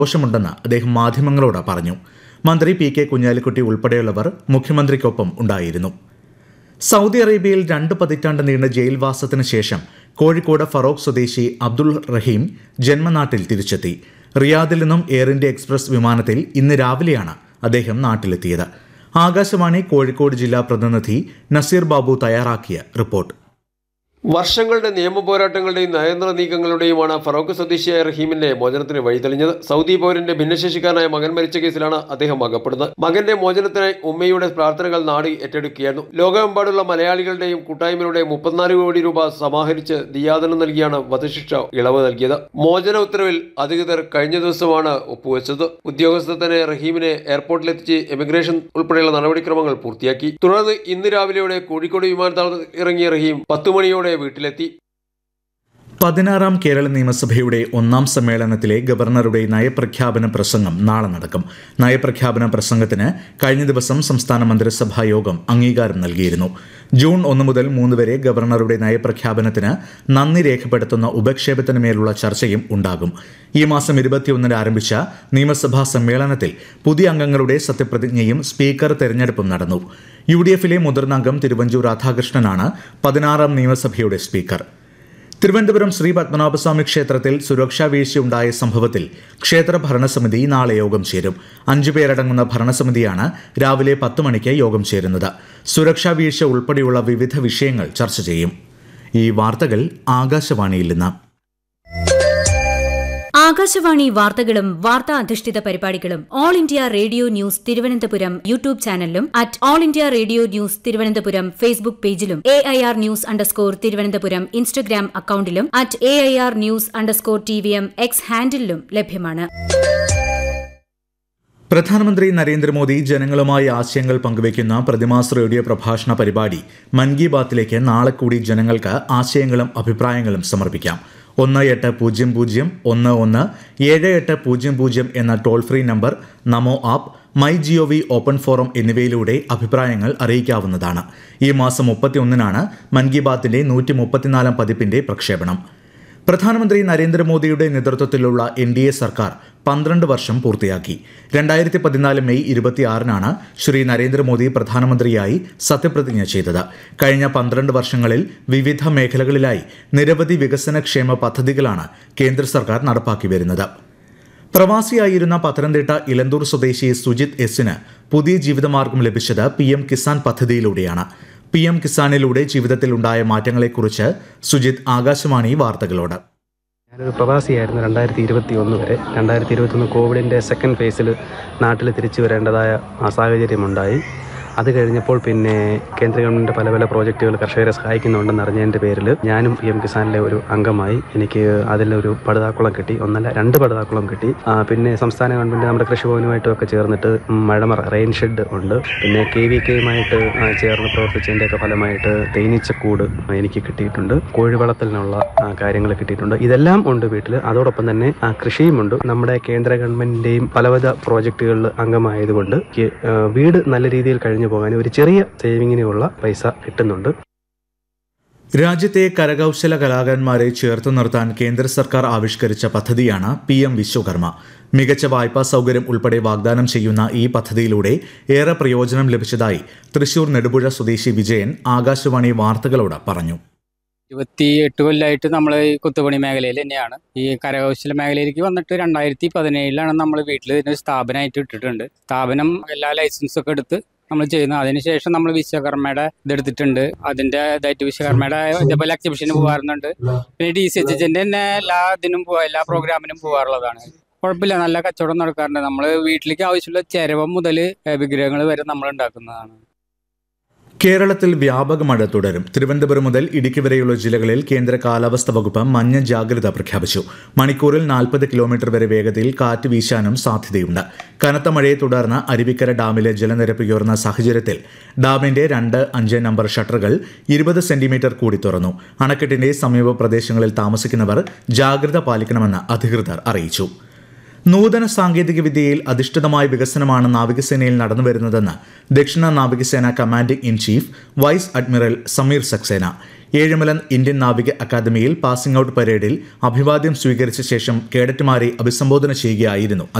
ദോഷമുണ്ടെന്ന് അദ്ദേഹം മാധ്യമങ്ങളോട് പറഞ്ഞു മന്ത്രി പി കെ കുഞ്ഞാലിക്കുട്ടി ഉൾപ്പെടെയുള്ളവർ മുഖ്യമന്ത്രിക്കൊപ്പം ഉണ്ടായിരുന്നു സൗദി അറേബ്യയിൽ രണ്ട് പതിറ്റാണ്ട് നീണ്ട ജയിൽവാസത്തിന് ശേഷം കോഴിക്കോട് ഫറോക്ക് സ്വദേശി അബ്ദുൾ റഹീം ജന്മനാട്ടിൽ തിരിച്ചെത്തി റിയാദിൽ നിന്നും എയർ ഇന്ത്യ എക്സ്പ്രസ് വിമാനത്തിൽ ഇന്ന് രാവിലെയാണ് അദ്ദേഹം നാട്ടിലെത്തിയത് ആകാശവാണി കോഴിക്കോട് ജില്ലാ പ്രതിനിധി നസീർ ബാബു തയ്യാറാക്കിയ റിപ്പോർട്ട് വർഷങ്ങളുടെ നിയമ പോരാട്ടങ്ങളുടെയും നയതന്ത്ര നീക്കങ്ങളുടെയുമാണ് ഫറോക്ക് സ്വദേശിയായ റഹീമിന്റെ മോചനത്തിന് വഴിതെളിഞ്ഞത് സൗദി പൗരന്റെ ഭിന്നശേഷിക്കാരനായ മകൻ മരിച്ച കേസിലാണ് അദ്ദേഹം അകപ്പെടുന്നത് മകന്റെ മോചനത്തിനായി ഉമ്മയുടെ പ്രാർത്ഥനകൾ നാട് ഏറ്റെടുക്കുകയായിരുന്നു ലോകമെമ്പാടുള്ള മലയാളികളുടെയും കൂട്ടായ്മയുടെ മുപ്പത്തിനാല് കോടി രൂപ സമാഹരിച്ച് ദിയാദനം നൽകിയാണ് വധശിക്ഷ ഇളവ് നൽകിയത് മോചന ഉത്തരവിൽ അധികൃതർ കഴിഞ്ഞ ദിവസമാണ് ഒപ്പുവെച്ചത് ഉദ്യോഗസ്ഥർ തന്നെ റഹീമിനെ എയർപോർട്ടിലെത്തിച്ച് എമിഗ്രേഷൻ ഉൾപ്പെടെയുള്ള നടപടിക്രമങ്ങൾ പൂർത്തിയാക്കി തുടർന്ന് ഇന്ന് രാവിലെയോടെ കോഴിക്കോട് വിമാനത്താവളത്തിൽ ഇറങ്ങിയ റഹീം പത്തു മണിയോടെ വീട്ടിലെത്തി പതിനാറാം കേരള നിയമസഭയുടെ ഒന്നാം സമ്മേളനത്തിലെ ഗവർണറുടെ നയപ്രഖ്യാപന പ്രസംഗം നാളെ നടക്കും നയപ്രഖ്യാപന പ്രസംഗത്തിന് കഴിഞ്ഞ ദിവസം സംസ്ഥാന മന്ത്രിസഭാ യോഗം അംഗീകാരം നൽകിയിരുന്നു ജൂൺ ഒന്ന് മുതൽ മൂന്ന് വരെ ഗവർണറുടെ നയപ്രഖ്യാപനത്തിന് നന്ദി രേഖപ്പെടുത്തുന്ന ഉപക്ഷേപത്തിന് മേലുള്ള ചർച്ചയും ഉണ്ടാകും ഈ മാസം ഇരുപത്തിയൊന്നിന് ആരംഭിച്ച നിയമസഭാ സമ്മേളനത്തിൽ പുതിയ അംഗങ്ങളുടെ സത്യപ്രതിജ്ഞയും സ്പീക്കർ തെരഞ്ഞെടുപ്പും നടന്നു യു ഡി എഫിലെ മുതിർന്ന അംഗം തിരുവഞ്ചൂർ രാധാകൃഷ്ണനാണ് പതിനാറാം നിയമസഭയുടെ സ്പീക്കർ തിരുവനന്തപുരം ശ്രീ പത്മനാഭസ്വാമി ക്ഷേത്രത്തിൽ സുരക്ഷാ വീഴ്ചയുണ്ടായ സംഭവത്തിൽ ക്ഷേത്ര ഭരണസമിതി നാളെ യോഗം ചേരും അഞ്ചു പേരടങ്ങുന്ന ഭരണസമിതിയാണ് രാവിലെ പത്ത് മണിക്ക് യോഗം ചേരുന്നത് സുരക്ഷാ വീഴ്ച ഉൾപ്പെടെയുള്ള വിവിധ വിഷയങ്ങൾ ചർച്ച ചെയ്യും ഈ വാർത്തകൾ ആകാശവാണിയിൽ നിന്ന് ആകാശവാണി വാർത്തകളും വാർത്താ അധിഷ്ഠിത പരിപാടികളും all India radio news Thiruvananthapuram YouTube ചാനലിലും at all India radio news Thiruvananthapuram Facebook പേജിലും A I R news underscore Thiruvananthapuram Instagram അക്കൌണ്ടിലും at A I R news underscore T V M X ഹാൻഡിലും ലഭ്യമാണ് പ്രധാനമന്ത്രി നരേന്ദ്രമോദി ജനങ്ങളുമായി ആശയങ്ങൾ പങ്കുവയ്ക്കുന്ന പ്രതിമാസ റേഡിയോ പ്രഭാഷണ പരിപാടി മൻ കി ബാത്തിലേക്ക് നാളെ കൂടി ജനങ്ങൾക്ക് ആശയങ്ങളും അഭിപ്രായങ്ങളും സമർപ്പിക്കാം ഒന്ന് എട്ട് പൂജ്യം പൂജ്യം ഒന്ന് ഒന്ന് ഏഴ് എട്ട് പൂജ്യം പൂജ്യം എന്ന toll free number Namo app my G O V open forum എന്നിവയിലൂടെ അഭിപ്രായങ്ങൾ അറിയിക്കാവുന്നതാണ് ഈ മാസം മുപ്പത്തിയൊന്നിനാണ് മൻ കി ബാത്തിന്റെ നൂറ്റി മുപ്പത്തിനാലാം പതിപ്പിന്റെ പ്രക്ഷേപണം പ്രധാനമന്ത്രി നരേന്ദ്രമോദിയുടെ നേതൃത്വത്തിലുള്ള എൻ ഡി എ സർക്കാർ പന്ത്രണ്ട് വർഷം പൂർത്തിയാക്കി രണ്ടായിരത്തി പതിനാല് മെയ് ഇരുപത്തിയാറിനാണ് ശ്രീ നരേന്ദ്രമോദി പ്രധാനമന്ത്രിയായി സത്യപ്രതിജ്ഞ ചെയ്തത് കഴിഞ്ഞ പന്ത്രണ്ട് വർഷങ്ങളിൽ വിവിധ മേഖലകളിലായി നിരവധി വികസനക്ഷേമ പദ്ധതികളാണ് കേന്ദ്ര സർക്കാർ നടപ്പാക്കി വരുന്നത് പ്രവാസിയായിരുന്ന പത്തനംതിട്ട ഇലന്തൂർ സ്വദേശി സുജിത് എസിന് പുതിയ ജീവിതമാർഗം ലഭിച്ചത് പി എം കിസാൻ പദ്ധതിയിലൂടെയാണ് പി എം കിസാനിലൂടെ ജീവിതത്തിൽ ഉണ്ടായ മാറ്റങ്ങളെക്കുറിച്ച് സുജിത് ആകാശവാണി വാർത്തകളോട് ഞാനൊരു പ്രവാസിയായിരുന്നു രണ്ടായിരത്തി ഇരുപത്തി ഒന്ന് വരെ രണ്ടായിരത്തി ഇരുപത്തൊന്ന് കോവിഡിൻ്റെ സെക്കൻഡ് ഫേസിൽ നാട്ടിൽ തിരിച്ചു വരേണ്ടതായ ആ സാഹചര്യമുണ്ടായി അത് കഴിഞ്ഞപ്പോൾ പിന്നെ കേന്ദ്ര ഗവൺമെൻറ് പല പല പ്രോജക്റ്റുകൾ കർഷകരെ സഹായിക്കുന്നുണ്ടെന്ന് അറിഞ്ഞതിൻ്റെ പേരിൽ ഞാനും പി എം കിസാനിലെ ഒരു അംഗമായി എനിക്ക് അതിലൊരു പടുതാക്കുളം കിട്ടി ഒന്നല്ല രണ്ട് പടുതാക്കുളം കിട്ടി ആ, പിന്നെ സംസ്ഥാന ഗവൺമെൻറ് നമ്മുടെ കൃഷിഭവനുമായിട്ടും ഒക്കെ ചേർന്നിട്ട് മഴമറ റെയിൻ ഷെഡ് ഉണ്ട് പിന്നെ കെ വി കെയുമായിട്ട് ചേർന്ന് പ്രവർത്തിച്ചതിൻ്റെയൊക്കെ ഫലമായിട്ട് തേനീച്ചക്കൂട് എനിക്ക് കിട്ടിയിട്ടുണ്ട് കോഴി വളർത്തലിനുള്ള കാര്യങ്ങൾ കിട്ടിയിട്ടുണ്ട് ഇതെല്ലാം ഉണ്ട് വീട്ടിൽ അതോടൊപ്പം തന്നെ ആ, കൃഷിയുമുണ്ട് നമ്മുടെ കേന്ദ്ര ഗവൺമെന്റിന്റെയും പലവിധ പ്രോജക്റ്റുകളിൽ അംഗമായതുകൊണ്ട് എനിക്ക്, ആ, വീട് നല്ല രീതിയിൽ കഴിഞ്ഞു പോകാൻ ഒരു ചെറിയ സേവിങ്ങിനുള്ള പൈസ കിട്ടുന്നുണ്ട് രാജ്യത്തെ കരകൗശല കലാകാരന്മാരെ ചേർത്ത് നിർത്താൻ കേന്ദ്ര സർക്കാർ ആവിഷ്കരിച്ച പദ്ധതിയാണ് പി എം വിശ്വകർമ്മ മികച്ച വായ്പാ സൗകര്യം ഉൾപ്പെടെ വാഗ്ദാനം ചെയ്യുന്ന ഈ പദ്ധതിയിലൂടെ ഏറെ പ്രയോജനം ലഭിച്ചതായി തൃശൂർ നെടുപുഴ സ്വദേശി വിജയൻ ആകാശവാണി വാർത്തകളോട് പറഞ്ഞു ഇരുപത്തി എട്ട് കൊല്ലമായിട്ട് നമ്മൾ ഈ കൊത്തുപണി മേഖലയിൽ തന്നെയാണ് ഈ കരകൗശല മേഖലയിലേക്ക് വന്നിട്ട് രണ്ടായിരത്തി പതിനേഴിലാണ് നമ്മൾ വീട്ടിൽ ഇതിന് സ്ഥാപനമായിട്ട് ഇട്ടിട്ടുണ്ട് സ്ഥാപനം എല്ലാ ലൈസൻസും ഒക്കെ എടുത്ത് നമ്മൾ ചെയ്യുന്നു അതിനുശേഷം നമ്മൾ വിശ്വകർമ്മയുടെ ഇതെടുത്തിട്ടുണ്ട് അതിന്റെ ഇതായിട്ട് വിശ്വകർമ്മയുടെ ഇതേപോലെ എക്സിബിഷന് പോകാറുണ്ട് പിന്നെ ഡി സി എച്ച് എച്ചിന്റെ തന്നെ എല്ലാ ഇതിനും പോവാ എല്ലാ പ്രോഗ്രാമിനും പോകാറുള്ളതാണ് കുഴപ്പമില്ല നല്ല കച്ചവടം നടക്കാറുണ്ട് നമ്മൾ വീട്ടിലേക്ക് ആവശ്യമുള്ള ചെരവം മുതൽ വിഗ്രഹങ്ങൾ വരെ നമ്മൾ ഉണ്ടാക്കുന്നതാണ് കേരളത്തിൽ വ്യാപക മഴ തുടരും തിരുവനന്തപുരം മുതൽ ഇടുക്കി വരെയുള്ള ജില്ലകളിൽ കേന്ദ്ര കാലാവസ്ഥ വകുപ്പ് മഞ്ഞ ജാഗ്രത പ്രഖ്യാപിച്ചു മണിക്കൂറിൽ നാൽപ്പത് കിലോമീറ്റർ വരെ വേഗതയിൽ കാറ്റ് വീശാനും സാധ്യതയുണ്ട് കനത്ത മഴയെ തുടർന്ന് അരുവിക്കര ഡാമിലെ ജലനിരപ്പ് ഉയർന്ന സാഹചര്യത്തിൽ ഡാമിന്റെ രണ്ട് അഞ്ച് നമ്പർ ഷട്ടറുകൾ ഇരുപത് സെന്റിമീറ്റർ കൂടി തുറന്നു അണക്കെട്ടിന്റെ സമീപ പ്രദേശങ്ങളിൽ താമസിക്കുന്നവർ ജാഗ്രത പാലിക്കണമെന്ന് അധികൃതർ അറിയിച്ചു നൂതന സാങ്കേതിക വിദ്യയിൽ അധിഷ്ഠിതമായ വികസനമാണ് നാവികസേനയിൽ നടന്നുവരുന്നതെന്ന് ദക്ഷിണ നാവികസേന commanding in chief vice admiral Sameer Saxena Ezhimala Indian നാവിക അക്കാദമിയിൽ പാസിംഗ് ഔട്ട് പരേഡിൽ അഭിവാദ്യം സ്വീകരിച്ച ശേഷം കേഡറ്റുമാരെ അഭിസംബോധന ചെയ്യുകയായിരുന്നു